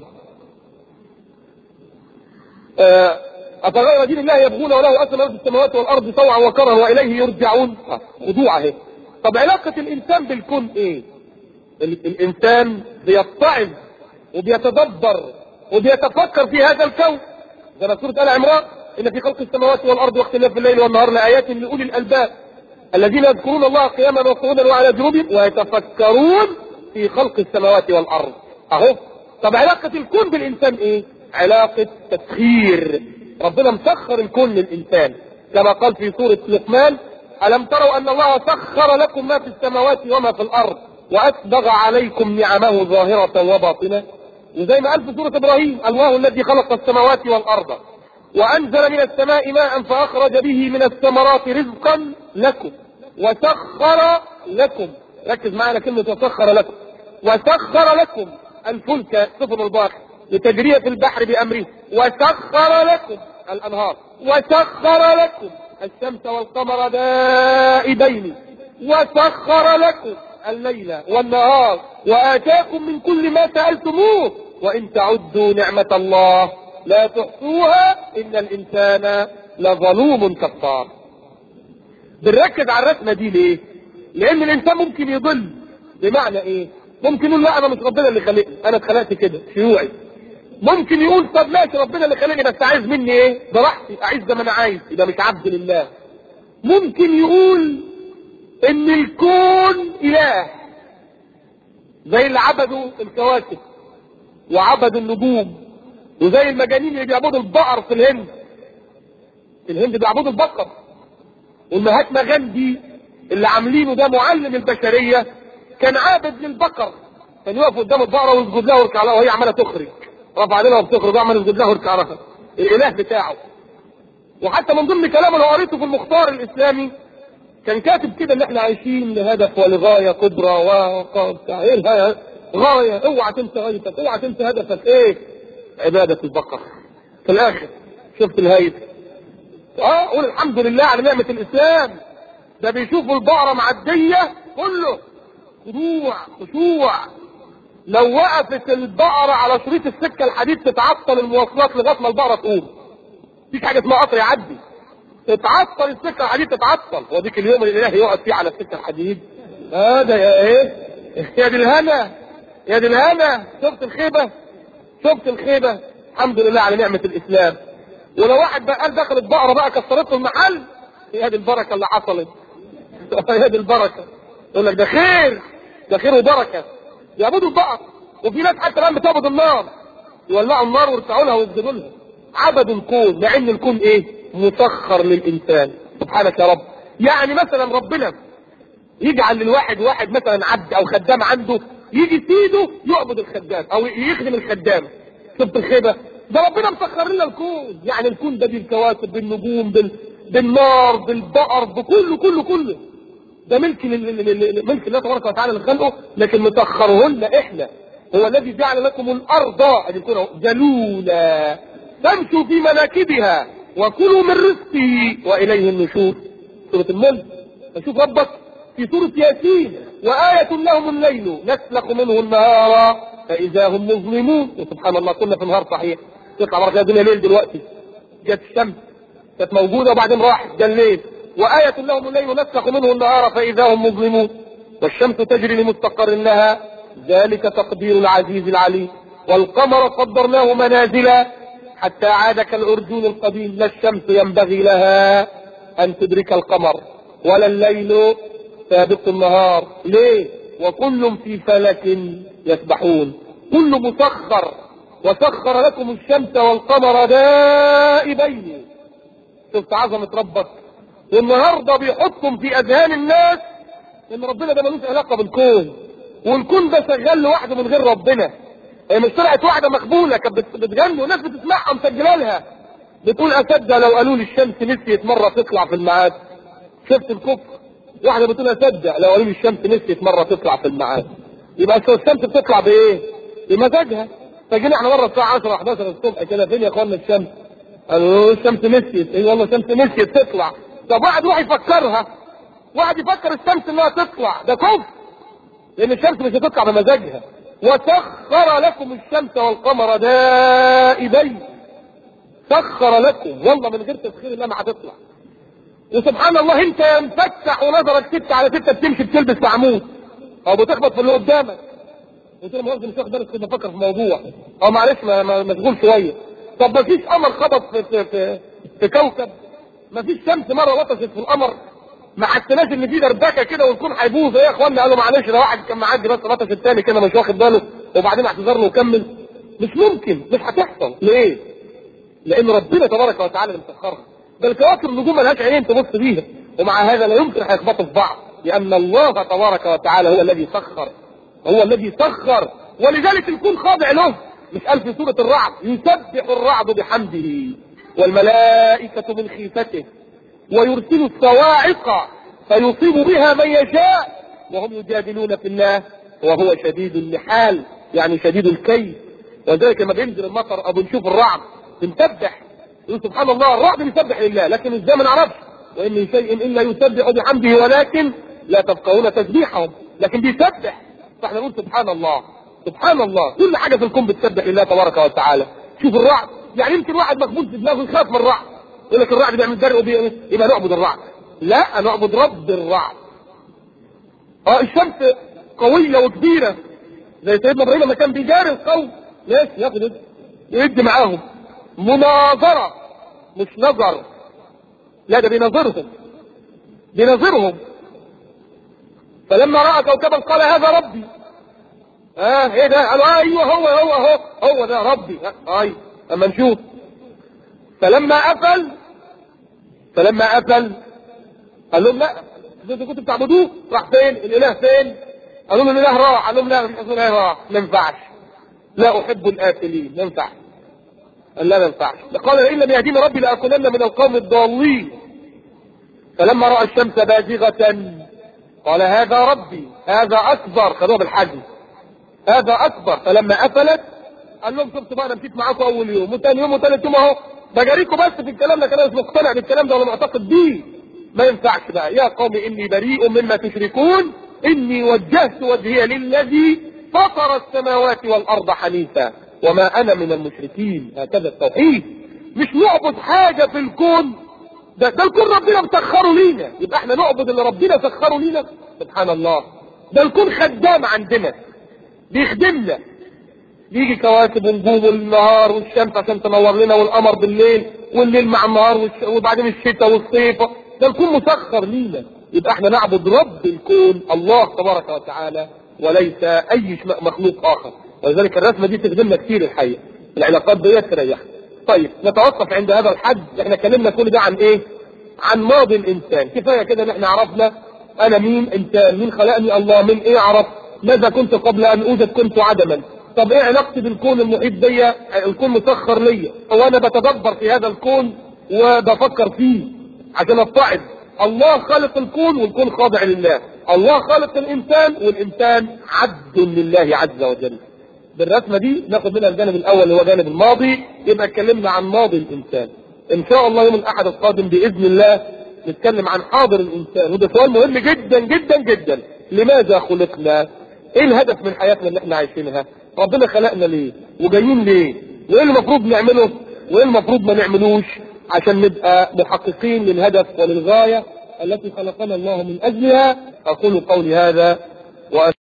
أفغير دين الله يبغون وله أسلم من في السماوات والأرض طوعا وكرها وإليه يرجعون خضوع اهي طب علاقة الإنسان بالكون إيه؟ الإنسان بيتعظ وبيتدبر وبيتفكر في هذا الكون زي ما سورة آل عمران إن في خلق السماوات والأرض واختلاف الليل والنهار لآيات لأولي الألباب الذين يذكرون الله قياما وقعودا وعلى جنوبهم ويتفكرون في خلق السماوات والأرض أهو طب علاقة الكون بالإنسان إيه؟ علاقة تسخير ربنا مسخر الكون للإنسان كما قال في سورة لقمان ألم تروا أن الله سخر لكم ما في السماوات وما في الأرض وأسبغ عليكم نعمه ظاهرة وباطنة وزي ما قال في سورة إبراهيم الله الذي خلق السماوات والأرض وأنزل من السماء ماء فأخرج به من الثمرات رزقا لكم وسخر لكم ركز معنا كلمة وسخر لكم وسخر لكم الفلك سفن البحر لتجرية البحر بأمره وسخر لكم الأنهار وسخر لكم الشمس والقمر دائبين وسخر لكم الليل والنهار وآتاكم من كل ما سألتموه وإن تعدوا نعمة الله لا تحصوها إن الإنسان لظلوم كفار بنركز على الرسمة دي ليه؟ لأن الإنسان ممكن يضل بمعنى إيه؟ ممكن يقول لا أنا مش ربنا اللي خلقني أنا اتخلقت كده شيوعي ممكن يقول طب ماشي ربنا اللي خلقني بس عايز مني إيه؟ براحتي أعيش زي ما أنا عايز يبقى مش عبد لله ممكن يقول إن الكون إله زي اللي عبدوا الكواكب وعبدوا النجوم وزي المجانين اللي بيعبدوا البقر في الهند في الهند بيعبدوا البقر والمهاتما غاندي اللي عاملينه ده معلم البشرية كان عابد للبقر كان يقف قدام البقرة ويسجد لها ويركع لها وهي عمالة تخرج رفع علينا وبتخرج وعمال يسجد لها ويركع لها الاله بتاعه وحتى من ضمن كلامه اللي قريته في المختار الاسلامي كان كاتب كده ان احنا عايشين لهدف ولغاية كبرى وبتاع ايه الغاية غاية اوعى تنسى غايتك اوعى تنسى هدفك ايه عبادة البقر في الاخر شفت الهيئة اه قول الحمد لله على نعمة الاسلام ده بيشوفوا البقرة معدية كله خضوع خشوع لو وقفت البقرة على شريط السكة الحديد تتعطل المواصلات لغاية ما البقرة تقوم مفيش حاجة اسمها قطر يعدي تتعطل السكة الحديد تتعطل وديك اليوم اللي الاله يقعد فيه على السكة الحديد هذا يا ايه يا دي الهنا يا دي الهنا شفت الخيبة شفت الخيبة الحمد لله على نعمة الاسلام ولو واحد بقى قال دخلت بقرة بقى كسرت له المحل هي دي البركة اللي حصلت هي دي البركة يقول لك ده خير ده خير وبركة يعبدوا البقر وفي ناس حتى الان بتعبد النار يولعوا النار ويرفعوا لها ويسجدوا لها عبدوا الكون مع ان الكون ايه مسخر للانسان سبحانك يا رب يعني مثلا ربنا يجعل للواحد واحد مثلا عبد او خدام عنده يجي سيده يعبد الخدام او يخدم الخدام شفت الخيبة ده ربنا مسخر لنا الكون يعني الكون ده بالكواكب بالنجوم بال... بالنار بالبقر بكله كله كله ده ملك لل... ملك الله تبارك وتعالى لخلقه لكن مسخرهن احنا هو الذي جعل لكم الارض ادي الكون ذلولا فامشوا في مناكبها وكلوا من رزقه واليه النشور سورة الملك فشوف ربك في سورة ياسين وآية لهم الليل نسلخ منه النهار فإذا هم مظلمون وسبحان الله كنا في النهار صحيح تطلع مرة الدنيا ليل دلوقتي جت الشمس كانت موجودة وبعدين راحت جا الليل وآية لهم الليل نسلخ منه النهار فإذا هم مظلمون والشمس تجري لمستقر لها ذلك تقدير العزيز العليم والقمر قدرناه منازل حتى عاد كالأرجون القديم لا الشمس ينبغي لها أن تدرك القمر ولا الليل سابق النهار ليه وكل في فلك يسبحون كل مسخر وسخر لكم الشمس والقمر دائبين شفت عظمة ربك والنهارده بيحطهم في اذهان الناس ان ربنا ده ملوش علاقه بالكون والكون ده شغال لوحده من غير ربنا هي مش طلعت واحده مقبوله كانت بت- بتغني والناس بتسمعها مسجله لها بتقول اصدق لو قالوا لي الشمس نسيت مره تطلع في الميعاد شفت الكفر واحده بتقول اصدق لو قالوا لي الشمس نسيت مره تطلع في الميعاد يبقى أصل الشمس بتطلع بايه؟ بمزاجها فجينا احنا مره الساعه 10 11 الصبح كده فين يا اخوانا الشمس؟ قالوا الشمس نسيت ايه والله الشمس نسيت تطلع طب واحد يروح يفكرها واحد يفكر الشمس انها تطلع ده كفر لان الشمس مش هتطلع بمزاجها وسخر لكم الشمس والقمر دائبين سخر لكم والله من غير تسخير الله ما هتطلع وسبحان الله انت يا مفتح ونظرك ستة على ستة بتمشي بتلبس عمود او بتخبط في اللي قدامك قلت له مؤذن مش واخد بالك كنت بفكر في موضوع او معلش ما- ما- مشغول شويه طب ما فيش قمر خبط في في في, في كوكب ما فيش شمس مره لطشت في القمر ما حسيناش ان في دربكه كده والكون هيبوظ ايه يا اخوانا قالوا معلش ده واحد كان معدي بس لطش التاني كده مش واخد باله وبعدين اعتذر له وكمل مش ممكن مش هتحصل ليه؟ لان ربنا تبارك وتعالى اللي مسخرها بل كواكب النجوم ملهاش عينين تبص بيها ومع هذا لا يمكن هيخبطوا في بعض لان الله تبارك وتعالى هو الذي سخر هو الذي سخر ولذلك الكون خاضع له مش قال في سوره الرعد يسبح الرعد بحمده والملائكه من خيفته ويرسل الصواعق فيصيب بها من يشاء وهم يجادلون في الله وهو شديد المحال يعني شديد الكيد ولذلك لما بينزل المطر او بنشوف الرعد بنسبح يقول سبحان الله الرعد بيسبح لله لكن ازاي ما نعرفش وان من شيء الا يسبح بحمده ولكن لا تفقهون تسبيحهم لكن بيسبح فاحنا نقول سبحان الله سبحان الله كل حاجه في الكون بتسبح لله تبارك وتعالى شوف الرعد يعني يمكن واحد مقبول في دماغه يخاف من الرعد يقول لك الرعد بيعمل برق وبي- يبقى نعبد الرعد لا نعبد رب الرعد اه الشمس قوية وكبيرة زي سيدنا ابراهيم لما كان بيجاري القوم ليش ياخد يدي معاهم مناظرة مش نظر لا ده بيناظرهم بيناظرهم فلما رأى كوكبا قال هذا ربي اه ايه ده قالوا آه ايوه هو هو هو هو ده ربي آه ايوه اما نشوف فلما قفل فلما قفل قال لهم لا انتوا كنتوا بتعبدوه راح فين الاله فين قالوا له الاله راح قال لهم لا مش الاله راح ما ينفعش لا احب الآكلين ما ينفعش قال لا ما ينفعش قال لئن لم يهديني ربي لاكونن من القوم الضالين فلما راى الشمس بازغه قال هذا ربي هذا اكبر خدوها بالحجم هذا اكبر فلما قفلت قال لهم شفتوا بقى انا مشيت معاكم اول يوم وثاني يوم وثالث يوم اهو بجاريكم بس في الكلام لكن انا مش مقتنع بالكلام ده ولا معتقد بيه ما ينفعش بقى يا قوم اني بريء مما تشركون اني وجهت وجهي للذي فطر السماوات والارض حنيفا وما انا من المشركين هكذا التوحيد مش نعبد حاجه في الكون ده ده الكون ربنا مسخره لينا يبقى احنا نعبد اللي ربنا سخره لينا سبحان الله ده الكون خدام عندنا بيخدمنا بيجي كواكب ونجوم والنهار والشمس عشان تنور لنا والقمر بالليل والليل مع النهار والش... وبعدين الشتاء والصيف ده الكون مسخر لينا يبقى احنا نعبد رب الكون الله تبارك وتعالى وليس اي شم- مخلوق اخر ولذلك الرسمه دي تخدمنا كتير الحقيقه العلاقات ديت تريحنا طيب نتوقف عند هذا الحد احنا اتكلمنا كل ده عن ايه عن ماضي الانسان كفايه كده ان احنا عرفنا انا مين انسان مين خلقني الله من ايه عرف ماذا كنت قبل ان اوجد كنت عدما طب ايه علاقتي بالكون المحيط بيا الكون مسخر ليا هو انا بتدبر في هذا الكون وبفكر فيه عشان اتعظ الله خالق الكون والكون خاضع لله الله خالق الانسان والانسان عبد لله عز وجل بالرسمه دي ناخد منها الجانب الاول اللي هو جانب الماضي يبقى اتكلمنا عن ماضي الانسان ان شاء الله يوم الاحد القادم باذن الله نتكلم عن حاضر الانسان وده سؤال مهم جدا جدا جدا لماذا خلقنا ايه الهدف من حياتنا اللي احنا عايشينها ربنا خلقنا ليه وجايين ليه وايه المفروض نعمله وايه المفروض ما نعملوش عشان نبقى محققين للهدف وللغايه التي خلقنا الله من اجلها اقول قولي هذا وأ...